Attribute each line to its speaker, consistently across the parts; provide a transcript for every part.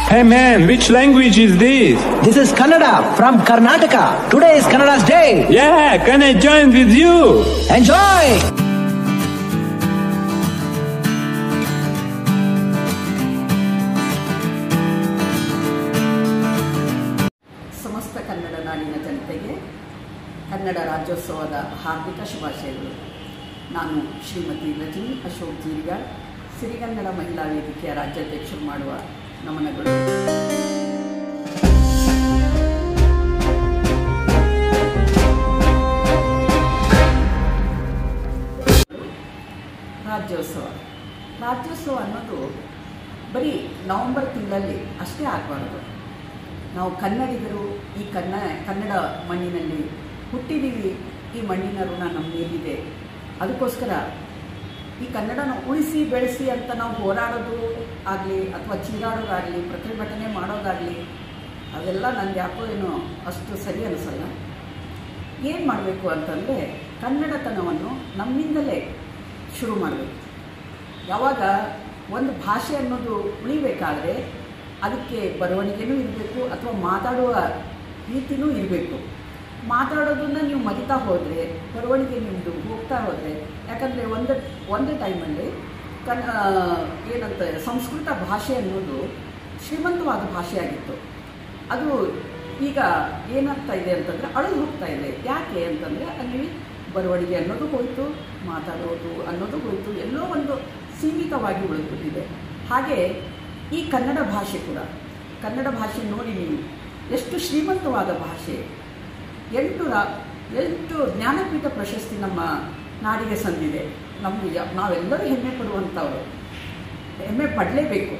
Speaker 1: Hey man, which language is this?
Speaker 2: This is Kannada from Karnataka. Today is Kannada's day.
Speaker 1: Yeah, can I join with you?
Speaker 2: Enjoy!
Speaker 3: ಸಮಸ್ತ ಕನ್ನಡ ನಾಡಿನ ಜನತೆಗೆ ಕನ್ನಡ ರಾಜ್ಯೋತ್ಸವದ ಹಾರ್ದಿಕ ಶುಭಾಶಯಗಳು ನಾನು ಶ್ರೀಮತಿ ರಜನಿ ಅಶೋಕ್ ಜೀರಿಗಾಳ್ ಸಿರಿಗನ್ನಡ ಮಹಿಳಾ ವೇದಿಕೆಯ ರಾಜ್ಯಾಧ್ಯಕ್ಷರು ಮಾಡುವ ನಮನಗಳು ರಾಜ್ಯೋತ್ಸವ ರಾಜ್ಯೋತ್ಸವ ಅನ್ನೋದು ಬರೀ ನವೆಂಬರ್ ತಿಂಗಳಲ್ಲಿ ಅಷ್ಟೇ ಆಗಬಾರ್ದು ನಾವು ಕನ್ನಡಿಗರು ಈ ಕನ್ನ ಕನ್ನಡ ಮಣ್ಣಿನಲ್ಲಿ ಹುಟ್ಟಿದ್ದೀವಿ ಈ ಮಣ್ಣಿನ ಋಣ ನಮ್ಮ ಮೇಲಿದೆ ಅದಕ್ಕೋಸ್ಕರ ಈ ಕನ್ನಡನ ಉಳಿಸಿ ಬೆಳೆಸಿ ಅಂತ ನಾವು ಹೋರಾಡೋದು ಆಗಲಿ ಅಥವಾ ಚೀರಾಡೋದಾಗಲಿ ಪ್ರತಿಭಟನೆ ಮಾಡೋದಾಗಲಿ ಅದೆಲ್ಲ ನನಗೆ ಯಾಕೋ ಏನೋ ಅಷ್ಟು ಸರಿ ಅನಿಸಲ್ಲ ಏನು ಮಾಡಬೇಕು ಅಂತಂದರೆ ಕನ್ನಡತನವನ್ನು ನಮ್ಮಿಂದಲೇ ಶುರು ಮಾಡಬೇಕು ಯಾವಾಗ ಒಂದು ಭಾಷೆ ಅನ್ನೋದು ಉಳಿಬೇಕಾದ್ರೆ ಅದಕ್ಕೆ ಬರವಣಿಗೆನೂ ಇರಬೇಕು ಅಥವಾ ಮಾತಾಡುವ ರೀತಿನೂ ಇರಬೇಕು ಮಾತಾಡೋದನ್ನ ನೀವು ಮರಿತಾ ಹೋದರೆ ಬರವಣಿಗೆ ನಿಮ್ಮದು ಹೋಗ್ತಾ ಹೋದರೆ ಯಾಕಂದರೆ ಒಂದು ಒಂದು ಟೈಮಲ್ಲಿ ಕನ್ ಏನಂತ ಸಂಸ್ಕೃತ ಭಾಷೆ ಅನ್ನೋದು ಶ್ರೀಮಂತವಾದ ಭಾಷೆಯಾಗಿತ್ತು ಅದು ಈಗ ಏನಾಗ್ತಾ ಇದೆ ಅಂತಂದರೆ ಅಳಿದು ಹೋಗ್ತಾ ಇದೆ ಯಾಕೆ ಅಂತಂದರೆ ಅಲ್ಲಿ ಬರವಣಿಗೆ ಅನ್ನೋದು ಹೋಯಿತು ಮಾತಾಡೋದು ಅನ್ನೋದು ಹೋಯಿತು ಎಲ್ಲೋ ಒಂದು ಸೀಮಿತವಾಗಿ ಉಳಿದ್ಬಿಟ್ಟಿದೆ ಹಾಗೆ ಈ ಕನ್ನಡ ಭಾಷೆ ಕೂಡ ಕನ್ನಡ ಭಾಷೆ ನೋಡಿ ನೀವು ಎಷ್ಟು ಶ್ರೀಮಂತವಾದ ಭಾಷೆ ಎಂಟು ರಾ ಎಂಟು ಜ್ಞಾನಪೀಠ ಪ್ರಶಸ್ತಿ ನಮ್ಮ ನಾಡಿಗೆ ಸಂದಿದೆ ನಮಗೆ ಯ- ನಾವೆಲ್ಲರೂ ಹೆಮ್ಮೆ ಪಡುವಂಥವ್ರು ಹೆಮ್ಮೆ ಪಡಲೇಬೇಕು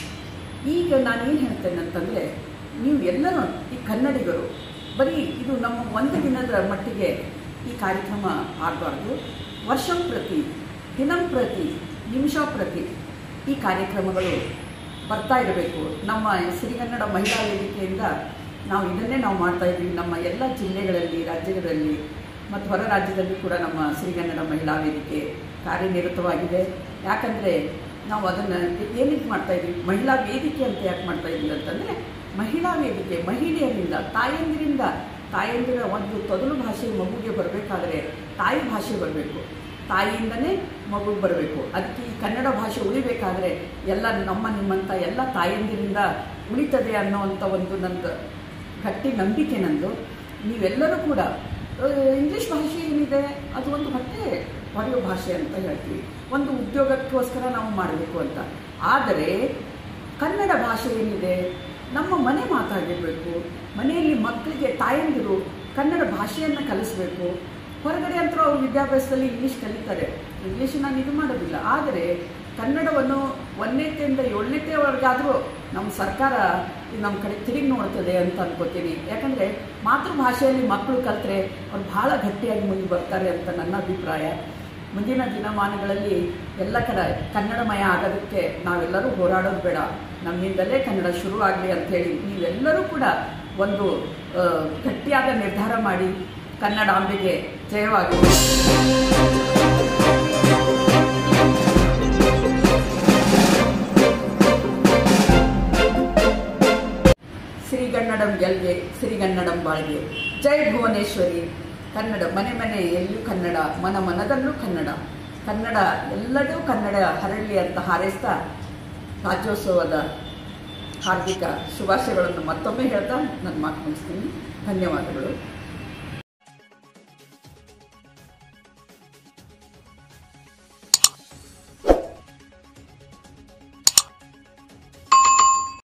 Speaker 3: ಈಗ ನಾನೇನು ಹೇಳ್ತೇನೆ ಅಂತಂದರೆ ನೀವು ಎಲ್ಲರೂ ಈ ಕನ್ನಡಿಗರು ಬರೀ ಇದು ನಮ್ಮ ಒಂದು ದಿನದ ಮಟ್ಟಿಗೆ ಈ ಕಾರ್ಯಕ್ರಮ ಆಗಬಾರ್ದು ವರ್ಷಂ ಪ್ರತಿ ದಿನಂ ಪ್ರತಿ ನಿಮಿಷ ಪ್ರತಿ ಈ ಕಾರ್ಯಕ್ರಮಗಳು ಬರ್ತಾ ಇರಬೇಕು ನಮ್ಮ ಸಿರಿಗನ್ನಡ ಮಹಿಳಾ ವೇದಿಕೆಯಿಂದ ನಾವು ಇದನ್ನೇ ನಾವು ಮಾಡ್ತಾ ಇದ್ದೀವಿ ನಮ್ಮ ಎಲ್ಲ ಜಿಲ್ಲೆಗಳಲ್ಲಿ ರಾಜ್ಯಗಳಲ್ಲಿ ಮತ್ತು ಹೊರ ರಾಜ್ಯದಲ್ಲಿ ಕೂಡ ನಮ್ಮ ಸಿರಿಗನ್ನಡ ಮಹಿಳಾ ವೇದಿಕೆ ಕಾರ್ಯನಿರತವಾಗಿದೆ ಯಾಕಂದರೆ ನಾವು ಅದನ್ನು ಏನಕ್ಕೆ ಮಾಡ್ತಾ ಇದ್ದೀವಿ ಮಹಿಳಾ ವೇದಿಕೆ ಅಂತ ಯಾಕೆ ಮಾಡ್ತಾ ಇದ್ದೀವಿ ಅಂತಂದರೆ ಮಹಿಳಾ ವೇದಿಕೆ ಮಹಿಳೆಯರಿಂದ ತಾಯಂದಿರಿಂದ ತಾಯಂದಿರ ಒಂದು ತೊದಲು ಭಾಷೆ ಮಗುಗೆ ಬರಬೇಕಾದ್ರೆ ತಾಯಿ ಭಾಷೆ ಬರಬೇಕು ತಾಯಿಯಿಂದನೇ ಮಗು ಬರಬೇಕು ಅದಕ್ಕೆ ಈ ಕನ್ನಡ ಭಾಷೆ ಉಳಿಬೇಕಾದ್ರೆ ಎಲ್ಲ ನಮ್ಮ ನಿಮ್ಮಂಥ ಎಲ್ಲ ತಾಯಂದಿರಿಂದ ಉಳಿತದೆ ಅನ್ನೋವಂಥ ಒಂದು ನಂದು ಗಟ್ಟಿ ನಂಬಿಕೆ ನಂದು ನೀವೆಲ್ಲರೂ ಕೂಡ ಆ, ಇಂಗ್ಲೀಷ್ ಭಾಷೆ ಏನಿದೆ ಅದು ಒಂದು ಹೊಟ್ಟೆ ಹೊಡೆಯೋ ಭಾಷೆ ಅಂತ ಹೇಳ್ತೀವಿ ಒಂದು ಉದ್ಯೋಗಕ್ಕೋಸ್ಕರ ನಾವು ಮಾಡಬೇಕು ಅಂತ ಆದರೆ ಕನ್ನಡ ಭಾಷೆ ಏನಿದೆ ನಮ್ಮ ಮನೆ ಮಾತಾಗಿರಬೇಕು ಮನೆಯಲ್ಲಿ ಮಕ್ಕಳಿಗೆ ತಾಯಂದಿರು ಕನ್ನಡ ಭಾಷೆಯನ್ನು ಕಲಿಸ್ಬೇಕು ಹೊರಗಡೆ ಅಂತೂ ಅವ್ರು ವಿದ್ಯಾಭ್ಯಾಸದಲ್ಲಿ ಇಂಗ್ಲೀಷ್ ಕಲಿತಾರೆ ಇಂಗ್ಲೀಷ್ ನಾನು ಇದು ಮಾಡೋದಿಲ್ಲ ಆದರೆ ಕನ್ನಡವನ್ನು ಒಂದನೇತೆಯಿಂದ ಏಳನೇತೆವರೆಗಾದರೂ ನಮ್ಮ ಸರ್ಕಾರ ಇದು ನಮ್ಮ ಕಡೆ ತಿರುಗಿ ನೋಡ್ತದೆ ಅಂತ ಅನ್ಕೋತೀನಿ ಯಾಕಂದರೆ ಮಾತೃಭಾಷೆಯಲ್ಲಿ ಮಕ್ಕಳು ಕಲಿತ್ರೆ ಅವ್ರು ಭಾಳ ಗಟ್ಟಿಯಾಗಿ ಮುಂದೆ ಬರ್ತಾರೆ ಅಂತ ನನ್ನ ಅಭಿಪ್ರಾಯ ಮುಂದಿನ ದಿನಮಾನಗಳಲ್ಲಿ ಎಲ್ಲ ಕಡೆ ಕನ್ನಡಮಯ ಆಗೋದಕ್ಕೆ ನಾವೆಲ್ಲರೂ ಹೋರಾಡೋದು ಬೇಡ ನಮ್ಮಿಂದಲೇ ಕನ್ನಡ ಶುರುವಾಗಲಿ ಅಂಥೇಳಿ ನೀವೆಲ್ಲರೂ ಕೂಡ ಒಂದು ಆ, ಗಟ್ಟಿಯಾದ ನಿರ್ಧಾರ ಮಾಡಿ ಕನ್ನಡಾಂಬೆಗೆ ಜಯವಾಗಲಿ ಸಿರಿಗನ್ನಡಂ ಗೆಲ್ಗೆ ಸಿರಿಗನ್ನಡಂ ಬಾಳ್ಗೆ ಜೈ ಭುವನೇಶ್ವರಿ ಕನ್ನಡ ಮನೆ ಮನೆಯಲ್ಲೂ ಕನ್ನಡ ಮನ ಮನದಲ್ಲೂ ಕನ್ನಡ ಕನ್ನಡ ಎಲ್ಲದೂ ಕನ್ನಡ ಹರಳಿ ಅಂತ ಹಾರೈಸ್ತಾ ರಾಜ್ಯೋತ್ಸವದ ಹಾರ್ದಿಕ ಶುಭಾಶಯಗಳನ್ನು ಮತ್ತೊಮ್ಮೆ ಹೇಳ್ತಾ ನನ್ನ ಮಾತು ಮುಗಿಸ್ತೀನಿ ಧನ್ಯವಾದಗಳು